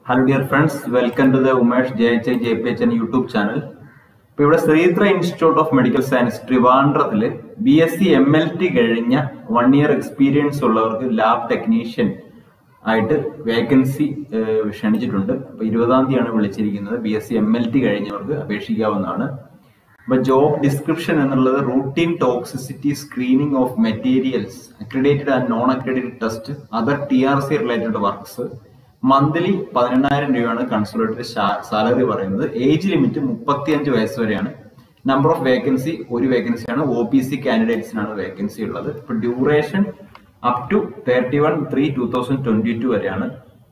hello dear friends welcome to the Umesh J H I J P H N YouTube channel ഇപ്പൊ ഇവിടെ ശ്രീത്ര institute of medical science ട്രിവാൻഡ്രത്തില് B S C M L T കഴിഞ്ഞ one year experience ഉള്ളവർക്ക് lab technician ആയിട്ട് vacancy ക്ഷണിച്ചിട്ടുണ്ട് അപ്പൊ ഇരുപതാം തീയതിയാണ് വിളിച്ചിരിക്കുന്നത് B S C M L T കഴിഞ്ഞവർക്ക് അപേക്ഷിക്കാവുന്നതാണ് അപ്പൊ ജോബ് ഡിസ്ക്രിപ്ഷൻ എന്നുള്ളത് routine toxicity screening of materials accredited and non accredited test other T R C related works monthly പതിനെണ്ണായിരം രൂപയാണ് കൺസുലേറ്ററി സാലറി പറയുന്നത് ഏജ് ലിമിറ്റ് മുപ്പത്തിയഞ്ച് വയസ്സ് വരെയാണ് നമ്പർ ഓഫ് വേക്കൻസി ഒരു വേക്കൻസിയാണ് ഒ പി സി കാൻഡിഡേറ്റ്സിനാണ് വേക്കൻസി ഉള്ളത് ഇപ്പൊ duration up to thirty one three two thousand twenty two വരെയാണ്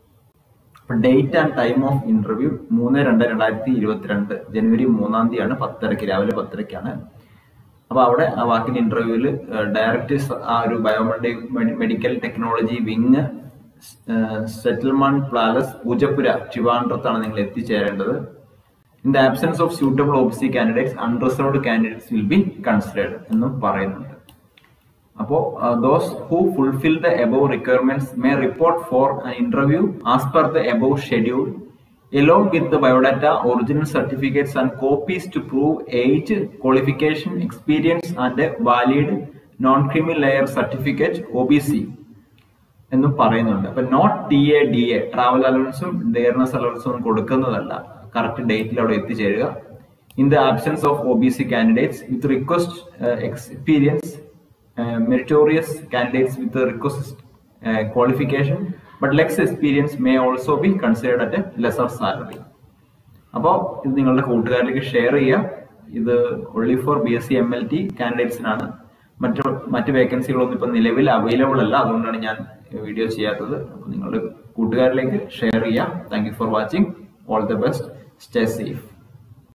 date and time of interview മൂന്ന് രണ്ട് രണ്ടായിരത്തി ഇരുപത്തിരണ്ട് ജനുവരി മൂന്നാം തീയതിയാണ് പത്തരയ്ക്ക് രാവിലെ പത്തരയ്ക്കാണ് അപ്പൊ അവിടെ ആ വാക്കിന്റെ ഇന്റർവ്യൂവിൽ ഡയറക്റ്റ് ആ ഒരു ബയോമെഡി medical technology wing Satelmond palace Poojappura ട്രിവാൻഡ്രത്താണ് നിങ്ങൾ എത്തിച്ചേരേണ്ടത് in the absence of suitable OBC candidates unreserved candidates will be considered എന്നും പറയുന്നുണ്ട് അപ്പോൾ those who fulfil the above requirements may report for interview as per the above schedule along with the biodata, original certificates and copies to prove age, qualification, experience and a valid non-creamy layer certificate OBC എന്നും പറയുന്നുണ്ട് അപ്പൊ note T A D A travel അലവൻസും dearness അലവൻസും കൊടുക്കുന്നതല്ല correct ഡേറ്റിൽ അവിടെ എത്തിച്ചേരുക in the absence of O B C candidates with request experience meritorious candidates with request qualification but lacks experience may also be considered at lesser salary അപ്പോൾ ഇത് നിങ്ങളുടെ കൂട്ടുകാരിലേക്ക് ഷെയർ ചെയ്യുക ഇത് only for B S C M L T കാൻഡിഡേറ്റ്സിനാണ് മറ്റു മറ്റ് വേക്കൻസികളൊന്നും ഇപ്പം നിലവിൽ അവൈലബിൾ അല്ല അതുകൊണ്ടാണ് ഞാൻ വീഡിയോ ചെയ്യാത്തത് അപ്പോൾ നിങ്ങളുടെ കൂട്ടുകാരിലേക്ക് ഷെയർ ചെയ്യാം thank you for watching all the best stay safe